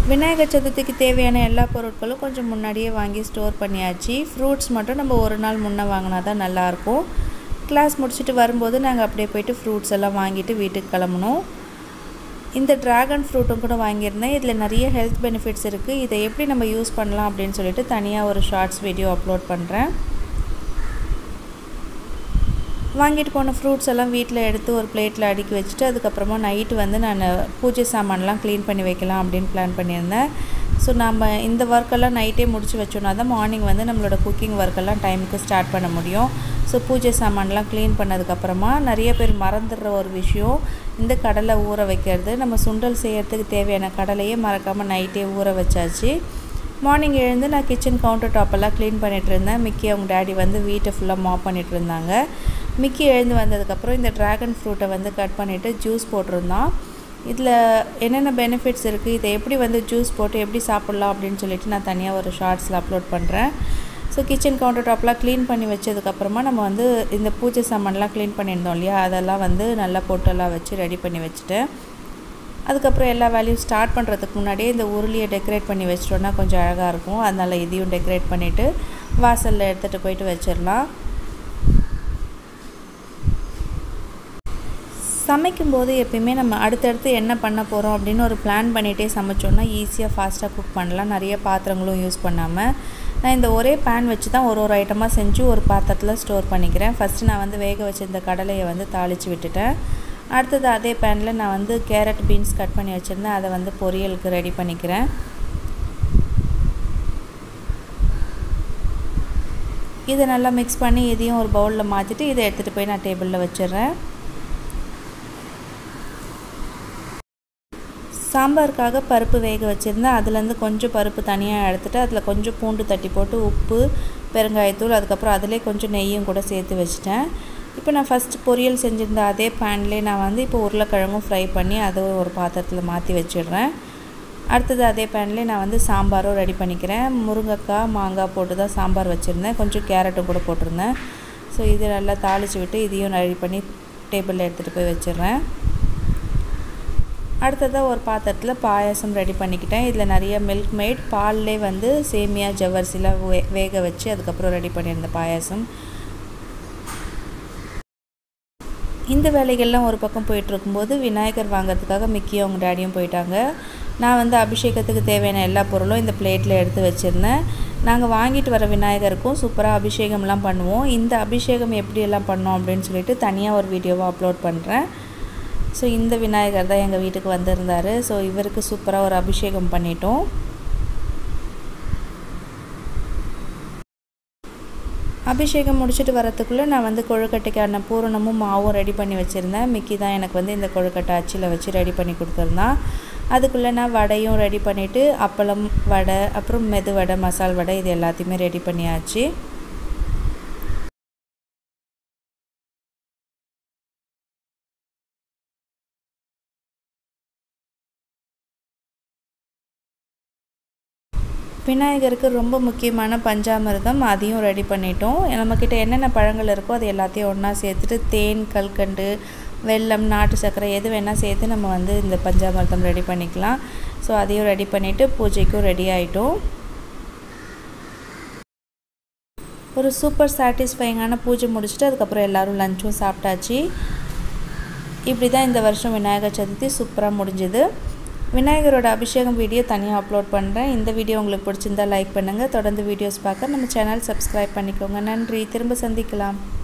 விநாயகர் சதுர்த்திக்கு தேவையான எல்லா பொருட்களும் கொஞ்சம் முன்னாடியே வாங்கி ஸ்டோர் பண்ணியாச்சு ஃப்ரூட்ஸ் மட்டும் நம்ம ஒரு நாள் முன்னே வாங்கினா தான் நல்லாயிருக்கும் கிளாஸ் முடிச்சுட்டு வரும்போது நாங்கள் அப்படியே போயிட்டு ஃப்ரூட்ஸ் எல்லாம் வாங்கிட்டு வீட்டுக்கு கிளம்பணும் இந்த ட்ராகன் ஃப்ரூட்டும் கூட வாங்கியிருந்தேன் இதில் நிறைய ஹெல்த் பெனிஃபிட்ஸ் இருக்குது இதை எப்படி நம்ம யூஸ் பண்ணலாம் அப்படின்னு சொல்லிட்டு தனியாக ஒரு ஷார்ட்ஸ் வீடியோ அப்லோட் பண்ணுறேன் வாங்கிட்டு போன ஃப்ரூட்ஸ் எல்லாம் வீட்டில் எடுத்து ஒரு பிளேட்டில் அடுக்கி வச்சுட்டு அதுக்கப்புறமா நைட்டு வந்து நான் பூஜை சாமான்லாம் க்ளீன் பண்ணி வைக்கலாம் அப்படின்னு பிளான் பண்ணியிருந்தேன் ஸோ நம்ம இந்த ஒர்க்கெல்லாம் நைட்டே முடிச்சு வச்சோன்னா தான் மார்னிங் வந்து நம்மளோட குக்கிங் ஒர்க்கெல்லாம் டைமுக்கு ஸ்டார்ட் பண்ண முடியும் ஸோ பூஜை சாமான்லாம் க்ளீன் பண்ணதுக்கப்புறமா நிறைய பேர் மறந்துடுற ஒரு விஷயம் இந்த கடலை ஊற வைக்கிறது நம்ம சுண்டல் செய்கிறதுக்கு தேவையான கடலையே மறக்காமல் நைட்டே ஊற வச்சாச்சு மார்னிங் எழுந்து நான் கிச்சன் கவுண்டர் டாப்பெல்லாம் க்ளீன் பண்ணிகிட்டு இருந்தேன் மிக்கி அவங்க டேடி வந்து வீட்டை ஃபுல்லாக மாப் பண்ணிகிட்டு இருந்தாங்க மிக்கி எழுந்து வந்ததுக்கப்புறம் இந்த ட்ராகன் ஃப்ரூட்டை வந்து கட் பண்ணிவிட்டு ஜூஸ் போட்டிருந்தான் இதில் என்னென்ன பெனிஃபிட்ஸ் இருக்குது இதை எப்படி வந்து ஜூஸ் போட்டு எப்படி சாப்பிட்லாம் அப்படின்னு சொல்லிட்டு நான் தனியாக ஒரு ஷார்ட்ஸில் அப்லோட் பண்ணுறேன் ஸோ கிச்சன் கவுண்டர் டாப்லாம் க்ளீன் பண்ணி வச்சதுக்கப்புறமா நம்ம வந்து இந்த பூஜை சாமான்லாம் க்ளீன் பண்ணியிருந்தோம் இல்லையா அதெல்லாம் வந்து நல்லா பொட்டெல்லாம் வச்சு ரெடி பண்ணி வச்சுட்டேன் அதுக்கப்புறம் எல்லா வேலையும் ஸ்டார்ட் பண்ணுறதுக்கு முன்னாடியே இந்த உருளியை டெக்கரேட் பண்ணி வச்சிட்டோன்னா கொஞ்சம் அழகாக இருக்கும் அதனால் இதையும் டெக்கரேட் பண்ணிவிட்டு வாசலில் எடுத்துகிட்டு போயிட்டு வச்சிடலாம் சமைக்கும்போது எப்பயுமே நம்ம அடுத்தடுத்து என்ன பண்ண போகிறோம் அப்படின்னு ஒரு பிளான் பண்ணிகிட்டே சமைச்சோன்னா ஈஸியாக ஃபாஸ்ட்டாக குக் பண்ணலாம் நிறைய பாத்திரங்களும் யூஸ் பண்ணாமல் நான் இந்த ஒரே பேன் வச்சு தான் ஒரு ஒரு ஐட்டமாக செஞ்சு ஒரு பாத்திரத்தில் ஸ்டோர் பண்ணிக்கிறேன் ஃபஸ்ட்டு நான் வந்து வேக வச்சிருந்த கடலையை வந்து தாளித்து விட்டுட்டேன் அடுத்தது அதே பேனில் நான் வந்து கேரட் பீன்ஸ் கட் பண்ணி வச்சுருந்தேன் அதை வந்து பொரியலுக்கு ரெடி பண்ணிக்கிறேன் இதை நல்லா மிக்ஸ் பண்ணி இதையும் ஒரு பவுலில் மாற்றிட்டு இதை எடுத்துகிட்டு போய் நான் டேபிளில் வச்சிடுறேன் சாம்பாருக்காக பருப்பு வேக வச்சுருந்தேன் அதுலேருந்து கொஞ்சம் பருப்பு தனியாக எடுத்துகிட்டு அதில் கொஞ்சம் பூண்டு தட்டி போட்டு உப்பு பெருங்காயத்தூள் அதுக்கப்புறம் அதிலே கொஞ்சம் நெய்யும் கூட சேர்த்து வச்சுட்டேன் இப்போ நான் ஃபஸ்ட்டு பொரியல் செஞ்சுருந்த அதே பேன்லேயே நான் வந்து இப்போ உருளைக்கிழங்கும் ஃப்ரை பண்ணி அதுவும் ஒரு பாத்திரத்தில் மாற்றி வச்சிடுறேன் அடுத்தது அதே பேன்லேயே நான் வந்து சாம்பாரும் ரெடி பண்ணிக்கிறேன் முருங்கைக்காய் மாங்காய் போட்டு தான் சாம்பார் வச்சுருந்தேன் கொஞ்சம் கேரட்டும் கூட போட்டிருந்தேன் ஸோ இது நல்லா தாளித்து விட்டு இதையும் ரெடி பண்ணி டேபிளில் எடுத்துகிட்டு போய் வச்சிடுறேன் அடுத்ததாக ஒரு பாத்திரத்தில் பாயாசம் ரெடி பண்ணிக்கிட்டேன் இதில் நிறைய மில்க் மேட் பால்லே வந்து சேமியா ஜவ்வரிசிலாம் வே வேக வச்சு அதுக்கப்புறம் ரெடி பண்ணியிருந்த பாயாசம் இந்த வேலைகள்லாம் ஒரு பக்கம் போயிட்டுருக்கும்போது விநாயகர் வாங்கிறதுக்காக மிக்கியும் அவங்க டேடியும் போயிட்டாங்க நான் வந்து அபிஷேகத்துக்கு தேவையான எல்லா பொருளும் இந்த பிளேட்டில் எடுத்து வச்சுருந்தேன் நாங்கள் வாங்கிட்டு வர விநாயகருக்கும் சூப்பராக அபிஷேகம்லாம் பண்ணுவோம் இந்த அபிஷேகம் எப்படியெல்லாம் பண்ணோம் அப்படின்னு சொல்லிட்டு தனியாக ஒரு வீடியோவை அப்லோட் பண்ணுறேன் ஸோ இந்த விநாயகர் தான் எங்கள் வீட்டுக்கு வந்திருந்தார் ஸோ இவருக்கு சூப்பராக ஒரு அபிஷேகம் பண்ணிட்டோம் அபிஷேகம் முடிச்சுட்டு வரத்துக்குள்ளே நான் வந்து கொழுக்கட்டைக்கான பூரணமும் மாவும் ரெடி பண்ணி வச்சுருந்தேன் மிக்கி தான் எனக்கு வந்து இந்த கொழுக்கட்டை அச்சில் வச்சு ரெடி பண்ணி கொடுத்துருந்தான் அதுக்குள்ளே நான் வடையும் ரெடி பண்ணிவிட்டு அப்பளம் வடை அப்புறம் மெது வடை மசால் வடை இது எல்லாத்தையுமே ரெடி பண்ணியாச்சு விநாயகருக்கு ரொம்ப முக்கியமான பஞ்சாமிர்தம் அதையும் ரெடி பண்ணிட்டோம் நம்மக்கிட்ட என்னென்ன பழங்கள் இருக்கோ அது எல்லாத்தையும் ஒன்றா சேர்த்துட்டு தேன் கல்கண்டு வெல்லம் நாட்டு சர்க்கரை எது வேணால் சேர்த்து நம்ம வந்து இந்த பஞ்சாமிர்தம் ரெடி பண்ணிக்கலாம் ஸோ அதையும் ரெடி பண்ணிவிட்டு பூஜைக்கும் ரெடி ஆகிட்டோம் ஒரு சூப்பர் சாட்டிஸ்ஃபைங்கான பூஜை முடிச்சுட்டு அதுக்கப்புறம் எல்லோரும் லஞ்சும் சாப்பிட்டாச்சு இப்படி தான் இந்த வருஷம் விநாயகர் சதுர்த்தி சூப்பராக முடிஞ்சுது விநாயகரோட அபிஷேகம் வீடியோ தனியாக அப்லோட் பண்ணுறேன் இந்த வீடியோ உங்களுக்கு பிடிச்சிருந்தா லைக் பண்ணுங்கள் தொடர்ந்து வீடியோஸ் பார்க்க நம்ம சேனல் சப்ஸ்கிரைப் பண்ணிக்கோங்க நன்றி திரும்ப சந்திக்கலாம்